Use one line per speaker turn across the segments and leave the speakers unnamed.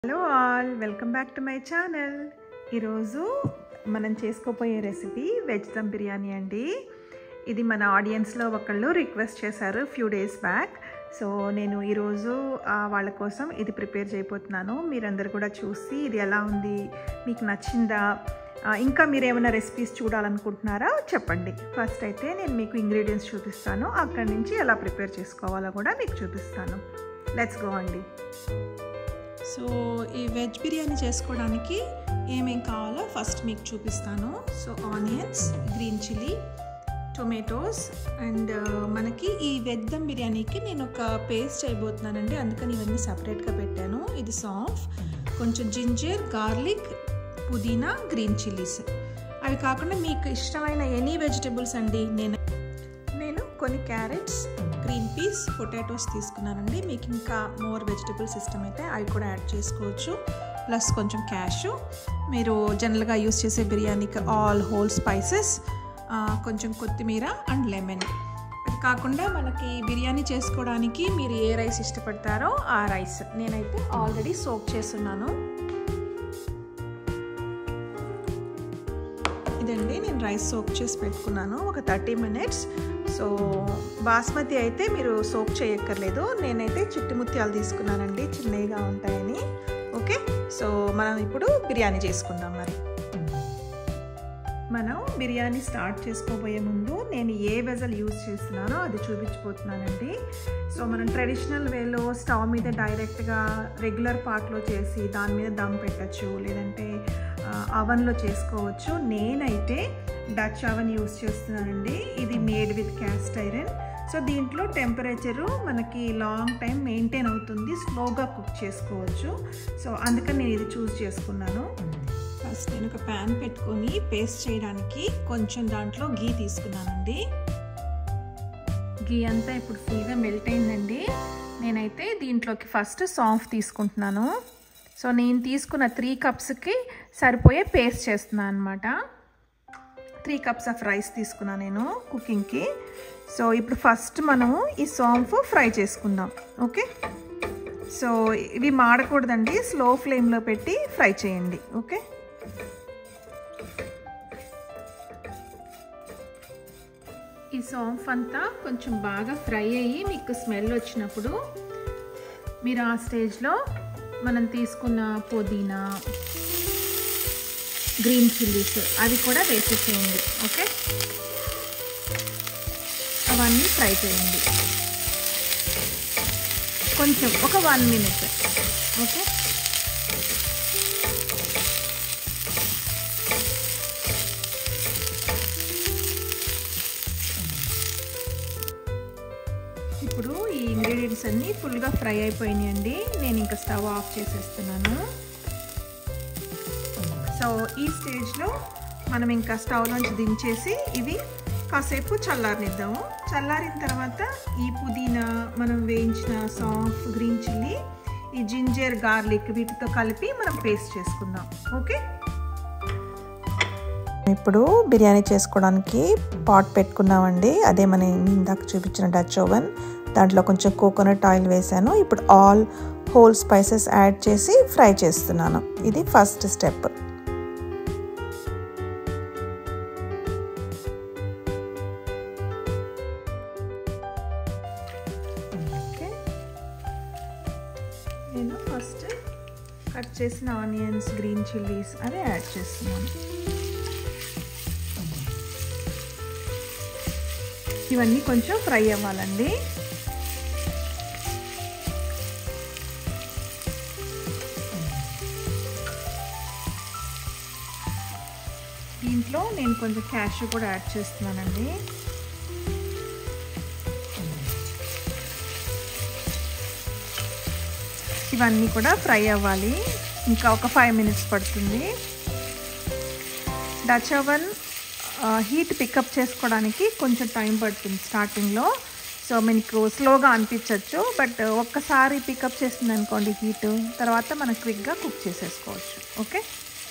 hello all welcome back to my channel ఈరోజు మనం చేసుకోబోయే రెసిపీ వెజ్ దమ్ బిర్యానీ అండి ఇది మన ఆడియన్స్లో ఒకళ్ళు రిక్వెస్ట్ చేశారు ఫ్యూ డేస్ బ్యాక్ సో నేను ఈరోజు ఆ, వాళ్ళ కోసం ఇది ప్రిపేర్ చేయబోతున్నాను మీరందరూ కూడా చూసి ఇది ఎలా ఉంది మీకు నచ్చిందా ఆ, ఇంకా మీరు ఏమైనా రెసిపీస్ చూడాలనుకుంటున్నారా చెప్పండి ఫస్ట్ అయితే నేను మీకు ఇంగ్రీడియంట్స్ చూపిస్తాను అక్కడి నుంచి ఎలా ప్రిపేర్ చేసుకోవాలో కూడా మీకు చూపిస్తాను లెట్స్ గో అండి
సో ఈ వెజ్ బిర్యానీ చేసుకోవడానికి ఏమేం కావాలో ఫస్ట్ మీకు చూపిస్తాను so onions green chilli tomatoes and మనకి ఈ వెజ్ దమ్ బిర్యానీకి నేను ఒక పేస్ట్ చేయబోతున్నానండి అందుకని ఇవన్నీ సపరేట్గా పెట్టాను ఇది సాఫ్ కొంచెం జింజర్ గార్లిక్ పుదీనా గ్రీన్ చిల్లీస్ అవి కాకుండా మీకు ఇష్టమైన ఎనీ వెజిటబుల్స్ అండి నేను నేను కొన్ని క్యారెట్స్ గ్రీన్ పీస్ పొటాటోస్ తీసుకున్నానండి మీకు ఇంకా మోర్ వెజిటబుల్స్ ఇష్టం అయితే అవి కూడా యాడ్ చేసుకోవచ్చు ప్లస్ కొంచెం క్యాష్ మీరు జనరల్గా యూస్ చేసే బిర్యానీకి ఆల్ హోల్ స్పైసెస్ కొంచెం కొత్తిమీర అండ్ లెమన్ అది కాకుండా మనకి బిర్యానీ చేసుకోవడానికి మీరు ఏ రైస్ ఇష్టపడతారో ఆ రైస్ నేనైతే ఆల్రెడీ సోక్ చేస్తున్నాను ఇదండి నేను రైస్ సోక్ చేసి పెట్టుకున్నాను ఒక థర్టీ మినిట్స్ సో బాస్మతి అయితే మీరు సోక్ చేయక్కర్లేదు నేనైతే చిట్టి ముత్యాలు తీసుకున్నానండి చిన్నగా ఉంటాయని ఓకే సో మనం ఇప్పుడు బిర్యానీ చేసుకుందాం మరి
మనం బిర్యానీ స్టార్ట్ చేసుకోబోయే ముందు నేను ఏ వెజల్ యూజ్ చేస్తున్నానో అది చూపించిపోతున్నానండి సో మనం ట్రెడిషనల్ వేలో స్టవ్ మీద డైరెక్ట్గా రెగ్యులర్ పార్ట్లో చేసి దాని మీద దమ్ పెట్టచ్చు లేదంటే అవన్లో చేసుకోవచ్చు నేనైతే డచ్ అవన్ యూజ్ చేస్తున్నానండి ఇది made with cast iron so దీంట్లో టెంపరేచరు మనకి లాంగ్ టైం మెయింటైన్ అవుతుంది స్లోగా కుక్ చేసుకోవచ్చు సో అందుకని నేను ఇది చూస్ చేసుకున్నాను
ఫస్ట్ నేను ఒక ప్యాన్ పెట్టుకొని పేస్ట్ చేయడానికి కొంచెం దాంట్లో గీ తీసుకున్నానండి
గీ అంతా ఇప్పుడు ఫుల్గా మెల్ట్ అయిందండి నేనైతే దీంట్లోకి ఫస్ట్ సాంఫ్ తీసుకుంటున్నాను సో నేను తీసుకున్న త్రీ కప్స్కి సరిపోయే పేస్ట్ చేస్తున్నాను అనమాట త్రీ కప్స్ ఆఫ్ రైస్ తీసుకున్నా నేను కుకింగ్కి సో ఇప్పుడు ఫస్ట్ మనము ఈ సాంఫ్ ఫ్రై చేసుకుందాం ఓకే సో ఇవి మాడకూడదండి స్లో ఫ్లేమ్లో పెట్టి ఫ్రై చేయండి ఓకే ఈ సాంఫ్ అంతా కొంచెం బాగా ఫ్రై అయ్యి మీకు స్మెల్ వచ్చినప్పుడు మీరు ఆ స్టేజ్లో మనం తీసుకున్న పుదీనా గ్రీన్ చిల్లీస్ అవి కూడా వేసేసేయండి ఓకే అవన్నీ ఫ్రై చేయండి కొంచెం ఒక వన్ మినిట్ ఓకే ఇప్పుడు ఈ ఇంగ్రీడియంట్స్ అన్నీ ఫుల్గా ఫ్రై అయిపోయినాయండి నేను ఇంకా స్టవ్ ఆఫ్ చేసేస్తున్నాను సో ఈ స్టేజ్లో మనం ఇంకా స్టవ్ నుంచి దించేసి ఇవి కాసేపు చల్లారనిద్దాము చల్లారిన తర్వాత ఈ పుదీనా మనం వేయించిన సాఫ్ గ్రీన్ చిల్లీ ఈ జింజర్ గార్లిక్ వీటితో కలిపి మనం పేస్ట్ చేసుకుందాం ఓకే
ఇప్పుడు బిర్యానీ చేసుకోవడానికి పాట్ పెట్టుకున్నామండి అదే మన ఇందాక చూపించిన డచ్ ఓవెన్ దాంట్లో కొంచెం కోకోనట్ ఆయిల్ వేసాను ఇప్పుడు ఆల్ హోల్ స్పైసెస్ యాడ్ చేసి ఫ్రై చేస్తున్నాను ఇది ఫస్ట్ స్టెప్
ఓకే నేను ఫస్ట్ కట్ చేసిన ఆనియన్స్ గ్రీన్ చిల్లీస్ అవి యాడ్ చేస్తున్నాను ఇవన్నీ కొంచెం ఫ్రై అవ్వాలండి దీంట్లో నేను కొంచెం క్యాష్ కూడా యాడ్ చేస్తున్నానండి ఇవన్నీ కూడా ఫ్రై అవ్వాలి ఇంకా ఒక ఫైవ్ మినిట్స్ పడుతుంది డచ్ అవన్ హీట్ పికప్ చేసుకోవడానికి కొంచెం టైం పడుతుంది స్టార్టింగ్లో సో మీకు స్లోగా అనిపించవచ్చు బట్ ఒక్కసారి పికప్ చేసింది అనుకోండి హీట్ తర్వాత మనం క్విక్గా కుక్ చేసేసుకోవచ్చు ఓకే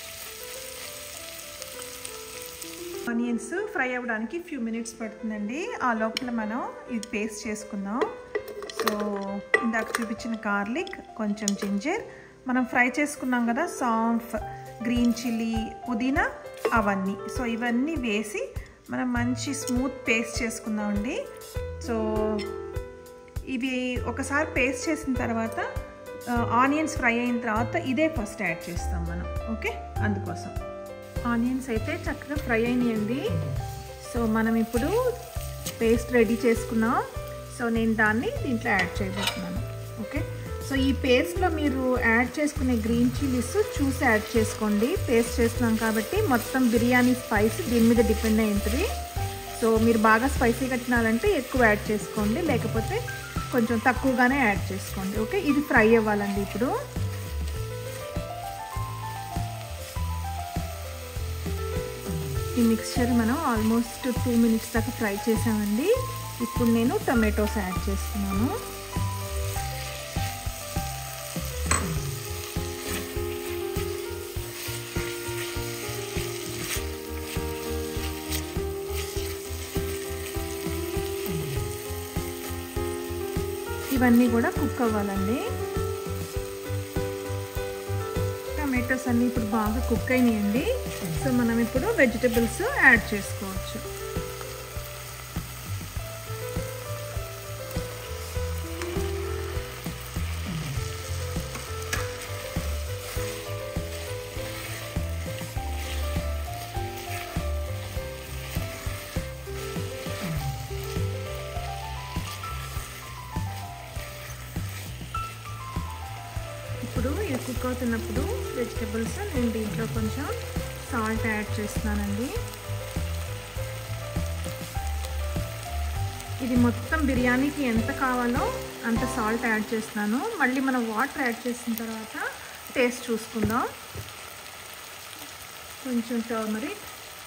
ఆనియన్స్ ఫ్రై అవ్వడానికి ఫ్యూ మినిట్స్ పడుతుందండి ఆ లోపల మనం ఇది పేస్ట్ చేసుకుందాం సో ఇందాక చూపించిన గార్లిక్ కొంచెం జింజర్ మనం ఫ్రై చేసుకున్నాం కదా సాంఫ్ గ్రీన్ చిల్లీ పుదీనా అవన్నీ సో ఇవన్నీ వేసి మనం మంచి స్మూత్ పేస్ట్ చేసుకుందామండి సో ఇవి ఒకసారి పేస్ట్ చేసిన తర్వాత ఆనియన్స్ ఫ్రై అయిన తర్వాత ఇదే ఫస్ట్ యాడ్ చేస్తాం మనం ఓకే అందుకోసం ఆనియన్స్ అయితే చక్కగా ఫ్రై అయినాయండి సో మనం ఇప్పుడు పేస్ట్ రెడీ చేసుకున్నాం సో నేను దాన్ని దీంట్లో యాడ్ చేయబోతున్నాను ఓకే సో ఈ పేస్ట్లో మీరు యాడ్ చేసుకునే గ్రీన్ చిల్లీస్ చూసి యాడ్ చేసుకోండి పేస్ట్ చేస్తున్నాం కాబట్టి మొత్తం బిర్యానీ స్పైస్ దీని మీద డిపెండ్ అయి ఉంటుంది సో మీరు బాగా స్పైసీగా తినాలంటే ఎక్కువ యాడ్ చేసుకోండి లేకపోతే కొంచెం తక్కువగానే యాడ్ చేసుకోండి ఓకే ఇది ఫ్రై అవ్వాలండి ఇప్పుడు ఈ మిక్స్చర్ మనం ఆల్మోస్ట్ టూ మినిట్స్ దాకా ఫ్రై చేసామండి ఇప్పుడు నేను టొమాటోస్ యాడ్ చేస్తున్నాను ఇవన్నీ కూడా కుక్ అవ్వాలండి టమాటోస్ అన్నీ ఇప్పుడు బాగా కుక్ అయినాయండి సో మనం ఇప్పుడు వెజిటబుల్స్ యాడ్ చేసుకోవచ్చు ఇప్పుడు ఇది కుక్ అవుతున్నప్పుడు వెజిటబుల్స్ నేను దీంట్లో కొంచెం సాల్ట్ యాడ్ చేస్తున్నానండి ఇది మొత్తం బిర్యానీకి ఎంత కావాలో అంత సాల్ట్ యాడ్ చేస్తున్నాను మళ్ళీ మనం వాటర్ యాడ్ చేసిన తర్వాత టేస్ట్ చూసుకుందాం కొంచెం టర్మరిక్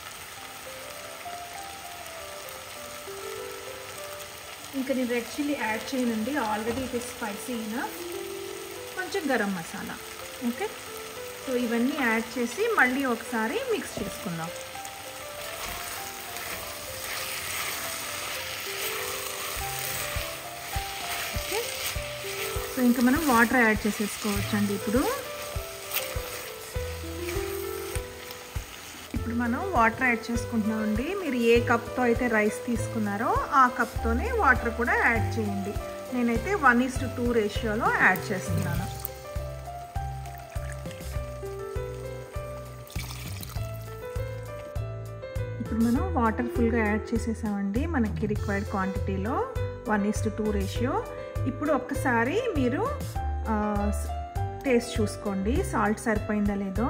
ఇంకా నేను రెడ్ చిల్లీ యాడ్ చేయనండి already it is spicy enough కొంచెం గరం మసాలా ఓకే సో ఇవన్నీ యాడ్ చేసి మళ్ళీ ఒకసారి మిక్స్ చేసుకుందాం ఓకే సో ఇంకా మనం వాటర్ యాడ్ చేసేసుకోవచ్చండి ఇప్పుడు ఇప్పుడు మనం వాటర్ యాడ్ చేసుకుంటున్నామండి మీరు ఏ కప్తో అయితే రైస్ తీసుకున్నారో ఆ కప్తోనే వాటర్ కూడా యాడ్ చేయండి నేనైతే వన్ ఈస్ టు టూ రేషియోలో యాడ్ చేస్తున్నాను ఇప్పుడు మనం వాటర్ ఫుల్గా యాడ్ చేసేసామండి మనకి రిక్వైర్డ్ క్వాంటిటీలో one is to two ratio ఇప్పుడు ఒక్కసారి మీరు టేస్ట్ చూసుకోండి సాల్ట్ సరిపోయిందా లేదో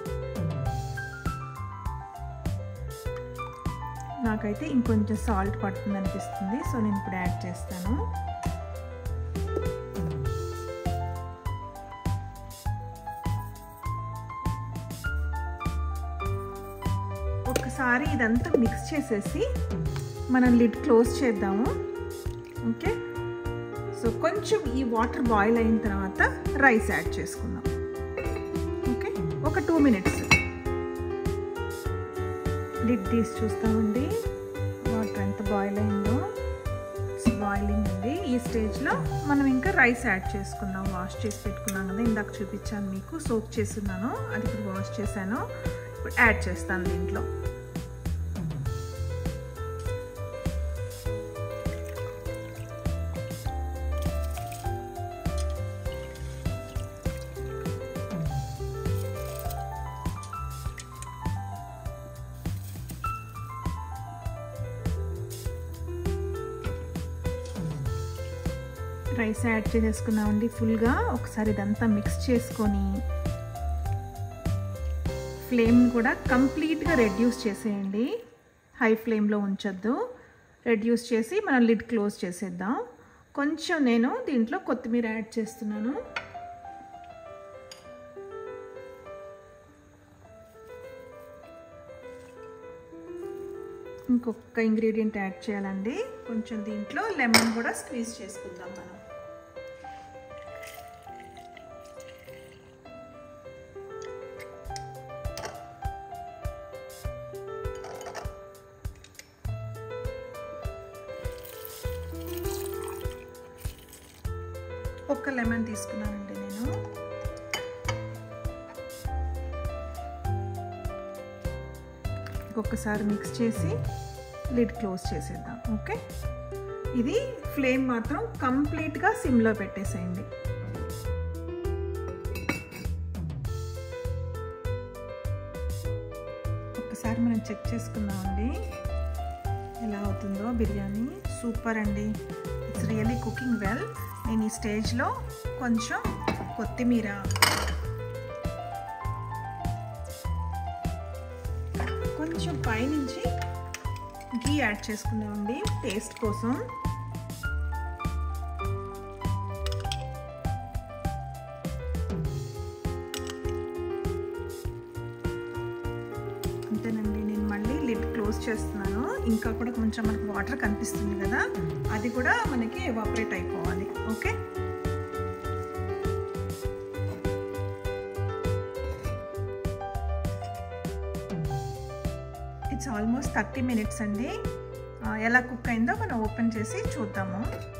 నాకైతే ఇంకొంచెం సాల్ట్ పడుతుంది అనిపిస్తుంది సో నేను ఇప్పుడు యాడ్ చేస్తాను ఒకసారి ఇదంతా మిక్స్ చేసేసి మనం లిడ్ క్లోజ్ చేద్దాము ఓకే సో కొంచెం ఈ వాటర్ బాయిల్ అయిన తర్వాత రైస్ యాడ్ చేసుకుందాం ఓకే ఒక టూ మినిట్స్ లిడ్ తీసి చూస్తామండి వాటర్ ఎంత బాయిల్ అయిందో బాయిలింగ్ ఉంది ఈ స్టేజ్లో మనం ఇంకా రైస్ యాడ్ చేసుకుందాం వాష్ చేసి పెట్టుకున్నాం కదా ఇందాక చూపించాను మీకు సోప్ చేస్తున్నాను అది ఇప్పుడు వాష్ చేశాను ఇప్పుడు యాడ్ చేస్తాను దీంట్లో రైస్ యాడ్ చేసేసుకున్నామండి ఫుల్గా ఒకసారి ఇదంతా మిక్స్ చేసుకొని ఫ్లేమ్ కూడా కంప్లీట్గా రెడ్యూస్ చేసేయండి హై ఫ్లేమ్లో ఉంచొద్దు రెడ్యూస్ చేసి మనం లిడ్ క్లోజ్ చేసేద్దాం కొంచెం నేను దీంట్లో కొత్తిమీర యాడ్ చేస్తున్నాను ఇంకొక ఇంగ్రీడియంట్ యాడ్ చేయాలండి కొంచెం దీంట్లో లెమన్ కూడా స్క్వీజ్ చేసుకుందాం మనం ఒక్క లెమన్ తీసుకున్నానండి నేను ఇంకొకసారి మిక్స్ చేసి లిడ్ క్లోజ్ చేసేద్దాం ఓకే ఇది ఫ్లేమ్ మాత్రం కంప్లీట్గా సిమ్లో పెట్టేసేయండి ఒక్కసారి మనం చెక్ చేసుకుందామండి ఎలా అవుతుందో బిర్యానీ సూపర్ అండి ఇట్స్ రియలీ కుకింగ్ వెల్ నేను ఈ స్టేజ్లో కొంచెం కొత్తిమీర కొంచెం పైనుంచి గీ యాడ్ చేసుకుందామండి టేస్ట్ కోసం అంతేనండి నేను మళ్ళీ లిడ్ క్లోజ్ చేస్తున్నాను ఇంకా కూడా కొంచెం మనకు వాటర్ కనిపిస్తుంది కదా అది కూడా మనకి ఎవాపరేట్ అయిపోవాలి okay it's almost thirty minutes అండి ఎలా కుక్ అయిందో మనం ఓపెన్ చేసి చూద్దాము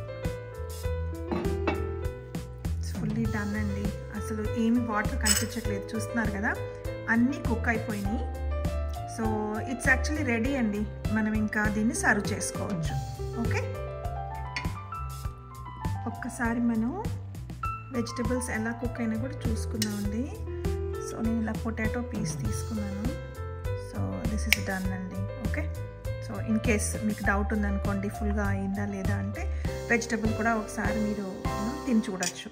ఫుల్లీ డన్ అండి అసలు ఏమి వాటర్ కనిపించట్లేదు చూస్తున్నారు కదా అన్నీ కుక్ అయిపోయినాయి సో ఇట్స్ యాక్చువల్లీ రెడీ అండి మనం ఇంకా దీన్ని సర్వ్ చేసుకోవచ్చు ఓకే ఒక్కసారి మనం వెజిటబుల్స్ ఎలా కుక్ అయినా కూడా చూసుకుందామండి సో నేను ఇలా పొటాటో పీస్ తీసుకున్నాను సో దిస్ ఇస్ డన్ అండి ఓకే సో ఇన్ కేస్ మీకు డౌట్ ఉందనుకోండి ఫుల్గా అయిందా లేదా అంటే వెజిటబుల్ కూడా ఒకసారి మీరు తిని చూడొచ్చు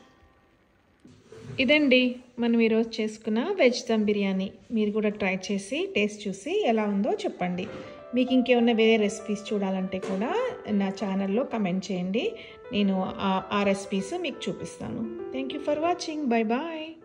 ఇదండి మనం ఈరోజు చేసుకున్న వెజ్ దమ్ బిర్యానీ మీరు కూడా ట్రై చేసి టేస్ట్ చూసి ఎలా ఉందో చెప్పండి మీకు ఇంకేమన్నా వేరే రెసిపీస్ చూడాలంటే కూడా నా ఛానల్లో కమెంట్ చేయండి నేను ఆ రెసిపీస్ మీకు చూపిస్తాను thank you for watching bye bye